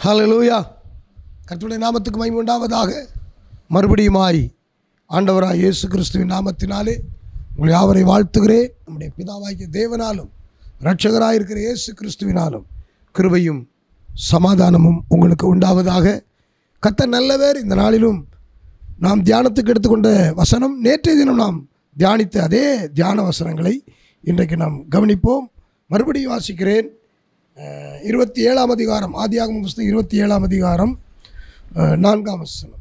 ஹalleluya கர்த்தருடைய நாமத்துக்கு மகிமை உண்டாவதாக மறுபடியுமாய் ஆண்டவராய் இயேசு கிறிஸ்துவின் நாமத்தினாலே உங்களை யாவரை வாழ்த்துகிறேன் நம்முடைய பிதாவாகிய தேவனாலும் இரட்சகராய் இருக்கிற இயேசு கிறிஸ்துவினாலும் கிருபையும் சமாதானமும் உங்களுக்கு உண்டாவதாக கர்த்தர் நல்லவர் இந்த நாளிலும் நாம் தியானத்துக்கு எடுத்துக்கொண்ட வசனம் நேற்றைய தினம் நாம் தியானித்த அதே தியான வசனங்களை இன்றைக்கு நாம் கவனிப்போம் மறுபடியும் வாசிக்கிறேன் அஹ், இருபத்தி ஏழாம் அதிகாரம் ஆதியாகம புஸ்தகம் இருபத்தி ஏழாம் அதிகாரம் அஹ், நான்காம் வசனம்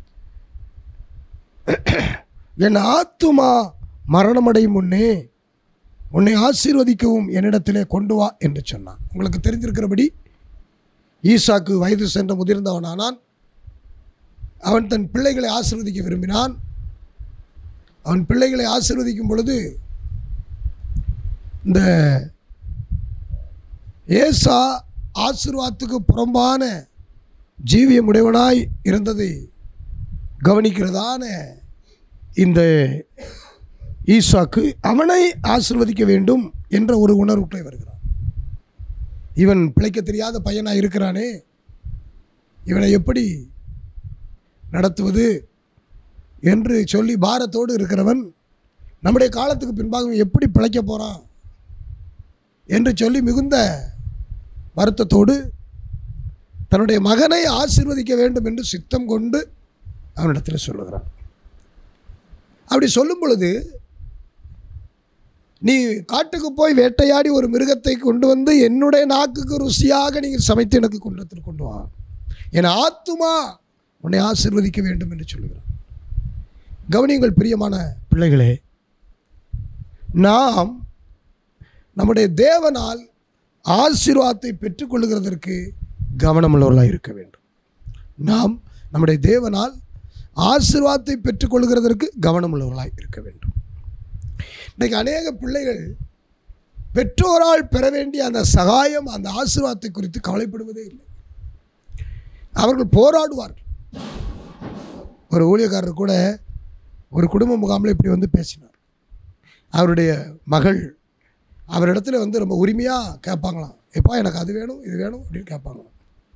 என் ஆத்துமா மரணமடையும் முன்னே உன்னை ஆசீர்வதிக்கவும் என்னிடத்திலே கொண்டு வா என்று சொன்னான் உங்களுக்கு தெரிந்திருக்கிறபடி ஈசாக்கு வயது சென்ற முதிர்ந்தவனானான் அவன் தன் பிள்ளைகளை ஆசீர்வதிக்க விரும்பினான் அவன் பிள்ளைகளை ஆசீர்வதிக்கும் பொழுது இந்த ஏசா ஆசீர்வாதத்துக்கு புறம்பான ஜீவியமுடையவனாய் இருந்ததை கவனிக்கிறதான இந்த ஈசாக்கு அவனை ஆசிர்வதிக்க வேண்டும் என்ற ஒரு உணர்வுக்குள்ளே வருகிறான் இவன் பிழைக்க தெரியாத பையனாக இருக்கிறானே இவனை எப்படி நடத்துவது என்று சொல்லி பாரத்தோடு இருக்கிறவன் நம்முடைய காலத்துக்கு பின்பாக இவன் எப்படி பிழைக்க போகிறான் என்று சொல்லி மிகுந்த வருத்தத்தோடு தன்னுடைய மகனை ஆசீர்வதிக்க வேண்டும் என்று சித்தம் கொண்டு அவனிடத்தில் சொல்லுகிறான் அப்படி சொல்லும் பொழுது நீ காட்டுக்கு போய் வேட்டையாடி ஒரு மிருகத்தை கொண்டு வந்து என்னுடைய நாக்குக்கு ருசியாக நீங்கள் சமைத்து எனக்கு குன்றத்தில் கொண்டு வா என் ஆத்துமா உன்னை ஆசீர்வதிக்க வேண்டும் என்று சொல்லுகிறான் கவனியுங்கள் பிரியமான பிள்ளைகளே நாம் நம்முடைய தேவனால் ஆசீர்வாதத்தை பெற்றுக்கொள்கிறதற்கு கவனமுள்ளவர்களாக இருக்க வேண்டும் நாம் நம்முடைய தேவனால் ஆசீர்வாதத்தை பெற்றுக்கொள்கிறதற்கு கவனமுள்ளவர்களாக இருக்க வேண்டும் இன்றைக்கு அநேக பிள்ளைகள் பெற்றோரால் பெற வேண்டிய அந்த சகாயம் அந்த ஆசீர்வாதத்தை குறித்து கவலைப்படுவதே இல்லை அவர்கள் போராடுவார்கள் ஒரு ஊழியக்காரர் கூட ஒரு குடும்ப முகாமில் இப்படி வந்து பேசினார் அவருடைய மகள் அவரிடத்துல வந்து ரொம்ப உரிமையாக கேட்பாங்களாம் எப்பா எனக்கு அது வேணும் இது வேணும் அப்படின்னு கேட்பாங்களாம்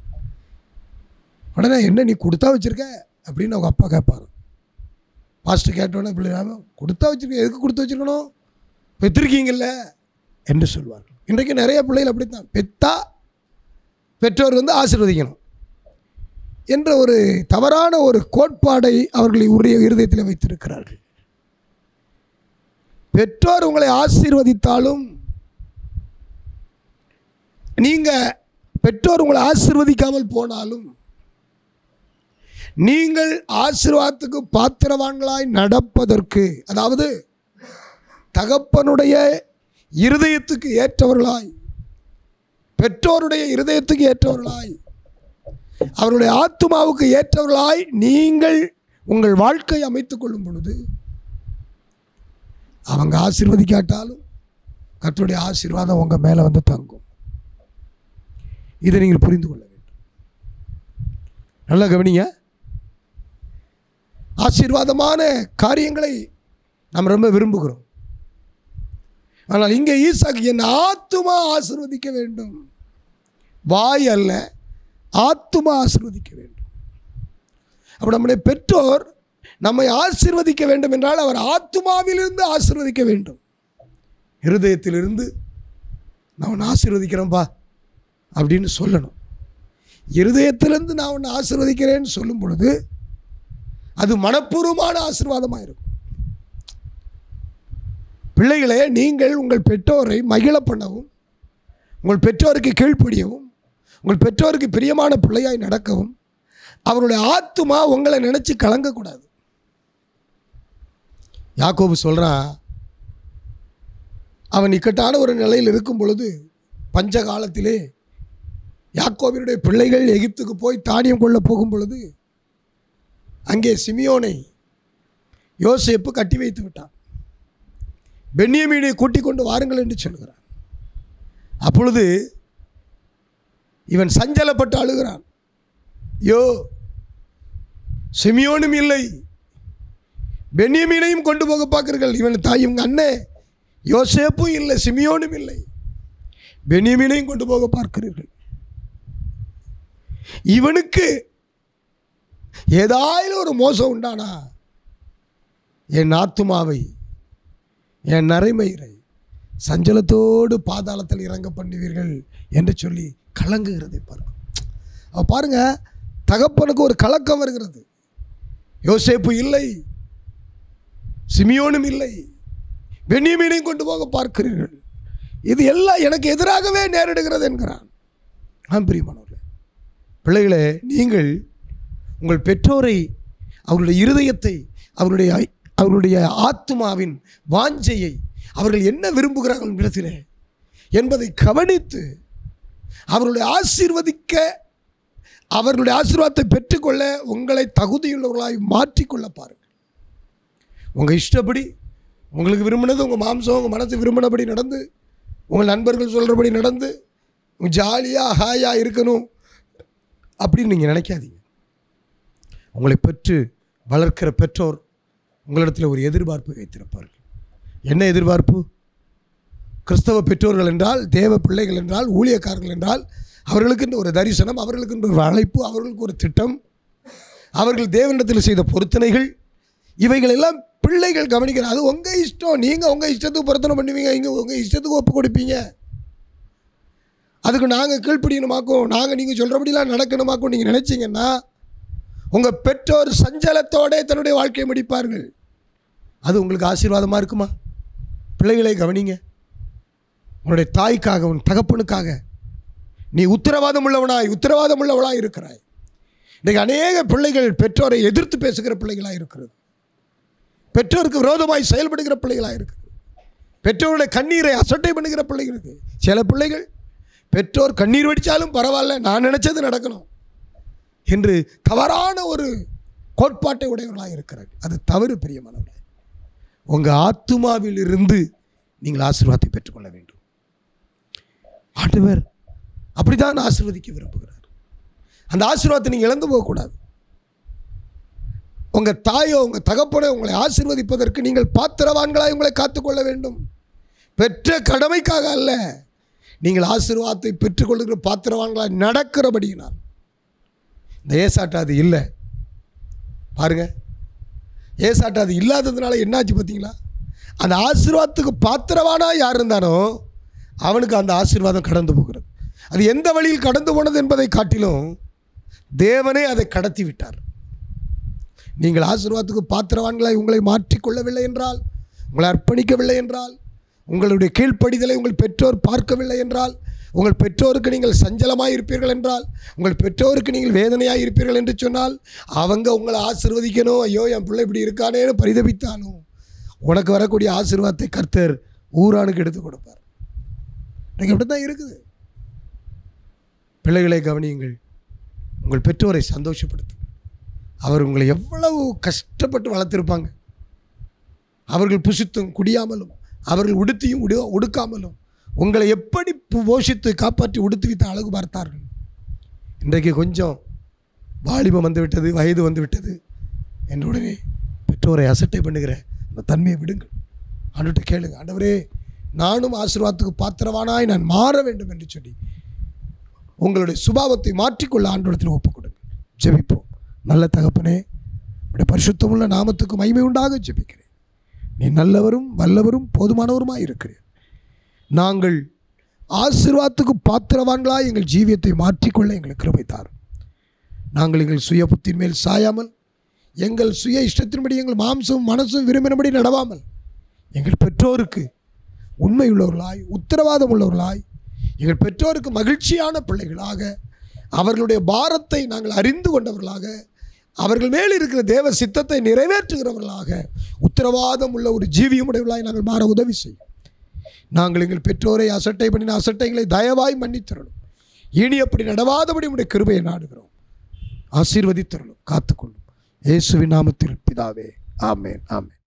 உடனே என்ன நீ கொடுத்தா வச்சுருக்க அப்படின்னு அவங்க அப்பா கேட்பாரு பாஸ்டர் கேட்டோன்னே பிள்ளை "ஆமாம், கொடுத்தா வச்சுருக்க எதுக்கு கொடுத்து வச்சுருக்கணும் பெற்றிருக்கீங்கல்ல என்று சொல்வார்கள் இன்றைக்கு நிறைய பிள்ளைகள் அப்படித்தான் பெத்தா பெற்றோர் வந்து ஆசீர்வதிக்கணும் என்ற ஒரு தவறான ஒரு கோட்பாடை அவர்கள் உரிய இருதயத்தில் வைத்திருக்கிறார்கள் பெற்றோர் உங்களை ஆசீர்வதித்தாலும் நீங்கள் பெற்றோர் உங்களை ஆசீர்வதிக்காமல் போனாலும் நீங்கள் ஆசீர்வாதத்துக்கு பாத்திரவான்களாய் நடப்பதற்கு அதாவது தகப்பனுடைய இருதயத்துக்கு ஏற்றவர்களாய் பெற்றோருடைய இருதயத்துக்கு ஏற்றவர்களாய் அவருடைய ஆத்துமாவுக்கு ஏற்றவர்களாய் நீங்கள் உங்கள் வாழ்க்கை அமைத்துக் கொள்ளும் பொழுது அவங்க ஆசீர்வதிக்காட்டாலும் கர்த்தருடைய ஆசீர்வாதம் உங்கள் மேலே வந்து தங்கும் இதை நீங்கள் புரிந்து கொள்ள வேண்டும் நல்லா கவனிங்க ஆசீர்வாதமான காரியங்களை நாம் ரொம்ப விரும்புகிறோம் ஆனால் இங்கே ஈசாக்கு என் ஆத்துமா ஆசீர்வதிக்க வேண்டும் வாய் அல்ல ஆத்துமா ஆசீர்வதிக்க வேண்டும் அப்போ நம்முடைய பெற்றோர் நம்மை ஆசீர்வதிக்க வேண்டும் என்றால் அவர் ஆத்துமாவிலிருந்து ஆசீர்வதிக்க வேண்டும் இருதயத்திலிருந்து நான் உன்னை ஆசீர்வதிக்கிறேன்ப்பா அப்படின்னு சொல்லணும் இருதயத்திலிருந்து நான் உன்னை ஆசீர்வதிக்கிறேன்னு சொல்லும் பொழுது அது மனப்பூர்வமான ஆசீர்வாதமாக இருக்கும் பிள்ளைகளே நீங்கள் உங்கள் பெற்றோரை மகிழ பண்ணவும் உங்கள் பெற்றோருக்கு கீழ்ப்படியவும் உங்கள் பெற்றோருக்கு பிரியமான பிள்ளையாய் நடக்கவும் அவருடைய ஆத்துமா உங்களை நினச்சி கலங்கக்கூடாது யாக்கோபு சொல்கிறான் அவன் இக்கட்டான ஒரு நிலையில் இருக்கும் பொழுது பஞ்ச காலத்திலே யாக்கோபினுடைய பிள்ளைகள் எகிப்துக்கு போய் தானியம் கொள்ள போகும் பொழுது அங்கே சிமியோனை யோசேப்பு கட்டி வைத்து விட்டான் பென்னியமீனை கூட்டிக் கொண்டு வாருங்கள் என்று சொல்கிறான் அப்பொழுது இவன் சஞ்சலப்பட்டு அழுகிறான் யோ சிமியோனும் இல்லை பென்னியமீனையும் கொண்டு போக பார்க்கிறீர்கள் இவன் தாய் இவங்க அண்ணே யோசேப்பும் இல்லை சிமியோனும் இல்லை பென்னியமீனையும் கொண்டு போக பார்க்கிறீர்கள் இவனுக்கு ஏதாயிலும் ஒரு மோசம் உண்டானா என் ஆத்துமாவை என் நரைமயிரை சஞ்சலத்தோடு பாதாளத்தில் இறங்க பண்ணுவீர்கள் என்று சொல்லி கலங்குகிறதை பாருங்க அவ பாருங்க தகப்பனுக்கு ஒரு கலக்கம் வருகிறது யோசேப்பு இல்லை சிமியோனும் இல்லை பென்னியமீனையும் கொண்டு போக பார்க்கிறீர்கள் இது எல்லாம் எனக்கு எதிராகவே நேரிடுகிறது என்கிறான் ஆம் பிரியமானவர்களே பிள்ளைகளே நீங்கள் உங்கள் பெற்றோரை அவருடைய இருதயத்தை அவருடைய அவருடைய ஆத்மாவின் வாஞ்சையை அவர்கள் என்ன விரும்புகிறார்கள் இடத்திலே என்பதை கவனித்து அவர்களுடைய ஆசீர்வதிக்க அவர்களுடைய ஆசீர்வாதத்தை பெற்றுக்கொள்ள உங்களை தகுதியுள்ளவர்களாய் மாற்றிக்கொள்ள பாருங்கள் உங்கள் இஷ்டப்படி உங்களுக்கு விரும்பினது உங்கள் மாம்சம் உங்கள் மனசு விரும்பினபடி நடந்து உங்கள் நண்பர்கள் சொல்கிறபடி நடந்து ஜாலியாக ஹாயாக இருக்கணும் அப்படின்னு நீங்கள் நினைக்காதீங்க உங்களை பெற்று வளர்க்கிற பெற்றோர் உங்களிடத்தில் ஒரு எதிர்பார்ப்பு வைத்திருப்பார்கள் என்ன எதிர்பார்ப்பு கிறிஸ்தவ பெற்றோர்கள் என்றால் தேவ பிள்ளைகள் என்றால் ஊழியக்காரர்கள் என்றால் அவர்களுக்கு ஒரு தரிசனம் அவர்களுக்கு ஒரு அழைப்பு அவர்களுக்கு ஒரு திட்டம் அவர்கள் தேவனிடத்தில் செய்த பொருத்தனைகள் இவைகள் எல்லாம் பிள்ளைகள் கவனிக்கிறார் அது உங்கள் இஷ்டம் நீங்கள் உங்கள் இஷ்டத்துக்கு பொருத்தனை பண்ணுவீங்க இங்கே உங்கள் இஷ்டத்துக்கு ஒப்பு கொடுப்பீங்க அதுக்கு நாங்கள் கீழ்ப்படியணுமாக்கும் நாங்கள் நீங்கள் சொல்கிறபடிலாம் நடக்கணுமாக்கும் நீங்கள் நினச்சிங்கன்னா உங்கள் பெற்றோர் சஞ்சலத்தோட தன்னுடைய வாழ்க்கையை முடிப்பார்கள் அது உங்களுக்கு ஆசீர்வாதமாக இருக்குமா பிள்ளைகளை கவனிங்க உன்னுடைய தாய்க்காக உன் தகப்பனுக்காக நீ உத்தரவாதம் உள்ளவனாய் உத்தரவாதம் உள்ளவளாய் இருக்கிறாய் இன்றைக்கு அநேக பிள்ளைகள் பெற்றோரை எதிர்த்து பேசுகிற பிள்ளைகளாக இருக்கிறது பெற்றோருக்கு விரோதமாய் செயல்படுகிற பிள்ளைகளாக இருக்குது பெற்றோருடைய கண்ணீரை அசட்டை பண்ணுகிற பிள்ளைகள் இருக்குது சில பிள்ளைகள் பெற்றோர் கண்ணீர் வடித்தாலும் பரவாயில்ல நான் நினச்சது நடக்கணும் என்று தவறான ஒரு கோட்பாட்டை உடையவர்களாக இருக்கிறார்கள் அது தவறு பிரியமானவர்களே உங்கள் ஆத்துமாவில் இருந்து நீங்கள் ஆசீர்வாதத்தை பெற்றுக்கொள்ள வேண்டும் ஆண்டவர் அப்படிதான் ஆசீர்வதிக்க விரும்புகிறார் அந்த ஆசீர்வாதத்தை நீங்கள் இழந்து போகக்கூடாது உங்கள் தாயோ உங்கள் தகப்பனோ உங்களை ஆசீர்வதிப்பதற்கு நீங்கள் பாத்திரவான்களாய் உங்களை காத்துக்கொள்ள வேண்டும் பெற்ற கடமைக்காக அல்ல நீங்கள் ஆசீர்வாதத்தை பெற்றுக்கொள்கிற பாத்திரவான்களாய் நடக்கிறபடியினால் இந்த ஏசாட்டு அது இல்லை பாருங்க ஏசாட்டு அது இல்லாததுனால என்னாச்சு பார்த்தீங்களா அந்த ஆசீர்வாதத்துக்கு பாத்திரவானா யார் இருந்தானோ அவனுக்கு அந்த ஆசீர்வாதம் கடந்து போகிறது அது எந்த வழியில் கடந்து போனது என்பதை காட்டிலும் தேவனே அதை கடத்தி விட்டார் நீங்கள் ஆசீர்வாதத்துக்கு பாத்திரவான்களாய் உங்களை மாற்றிக்கொள்ளவில்லை என்றால் உங்களை அர்ப்பணிக்கவில்லை என்றால் உங்களுடைய கீழ்ப்படிதலை உங்கள் பெற்றோர் பார்க்கவில்லை என்றால் உங்கள் பெற்றோருக்கு நீங்கள் சஞ்சலமாக இருப்பீர்கள் என்றால் உங்கள் பெற்றோருக்கு நீங்கள் வேதனையாக இருப்பீர்கள் என்று சொன்னால் அவங்க உங்களை ஆசீர்வதிக்கணும் ஐயோ என் பிள்ளை இப்படி இருக்கானேன்னு பரிதபித்தாலும் உனக்கு வரக்கூடிய ஆசீர்வாதத்தை கர்த்தர் ஊரானுக்கு எடுத்து கொடுப்பார் எனக்கு அப்படி தான் இருக்குது பிள்ளைகளை கவனியுங்கள் உங்கள் பெற்றோரை சந்தோஷப்படுத்துங்கள் அவர் உங்களை எவ்வளவு கஷ்டப்பட்டு வளர்த்திருப்பாங்க அவர்கள் புசித்தும் குடியாமலும் அவர்கள் உடுத்தியும் உடு உடுக்காமலும் உங்களை எப்படி பு- போஷித்து காப்பாற்றி உடுத்து வைத்து அழகு பார்த்தார்கள் இன்றைக்கு கொஞ்சம் வாலிபம் வந்து விட்டது வயது வந்து விட்டது என்ற உடனே பெற்றோரை அசட்டை பண்ணுகிற அந்த தன்மையை விடுங்கள் ஆண்டுகிட்ட கேளுங்க ஆண்டவரே நானும் ஆசீர்வாதத்துக்கு பாத்திரவானாய் நான் மாற வேண்டும் என்று சொல்லி உங்களுடைய சுபாவத்தை மாற்றிக்கொள்ள ஆண்டோடத்தில் ஒப்புக் கொடுங்கள் ஜெபிப்போம் நல்ல தகப்பனே உடைய பரிசுத்தமுள்ள நாமத்துக்கு மகிமை உண்டாக ஜெபிக்கிறேன் நீ நல்லவரும் வல்லவரும் போதுமானவருமாய் இருக்கிறேன் நாங்கள் ஆசீர்வாதத்துக்கு பாத்திரவான்களாய் எங்கள் ஜீவியத்தை மாற்றிக்கொள்ள எங்களுக்கு கிருபை தாரும் நாங்கள் எங்கள் சுய புத்தின் மேல் சாயாமல் எங்கள் சுய இஷ்டத்தின்படி எங்கள் மாம்சம் மனசும் விரும்பினபடி நடவாமல் எங்கள் பெற்றோருக்கு உண்மையுள்ளவர்களாய் உத்தரவாதம் உள்ளவர்களாய் எங்கள் பெற்றோருக்கு மகிழ்ச்சியான பிள்ளைகளாக அவர்களுடைய பாரத்தை நாங்கள் அறிந்து கொண்டவர்களாக அவர்கள் மேல் இருக்கிற தேவ சித்தத்தை நிறைவேற்றுகிறவர்களாக உத்தரவாதம் உள்ள ஒரு ஜீவியம் உடையவர்களாய் நாங்கள் மாற உதவி செய்யும் நாங்கள் எங்கள் பெற்றோரை அசட்டை பண்ணின அசட்டைகளை தயவாய் மன்னித்தரணும் இனி அப்படி நடவாதபடி உடைய கிருபையை நாடுகிறோம் ஆசீர்வதித்தரணும் காத்துக்கொள்ளும் இயேசுவின் நாமத்தில் பிதாவே ஆமேன் ஆமேன்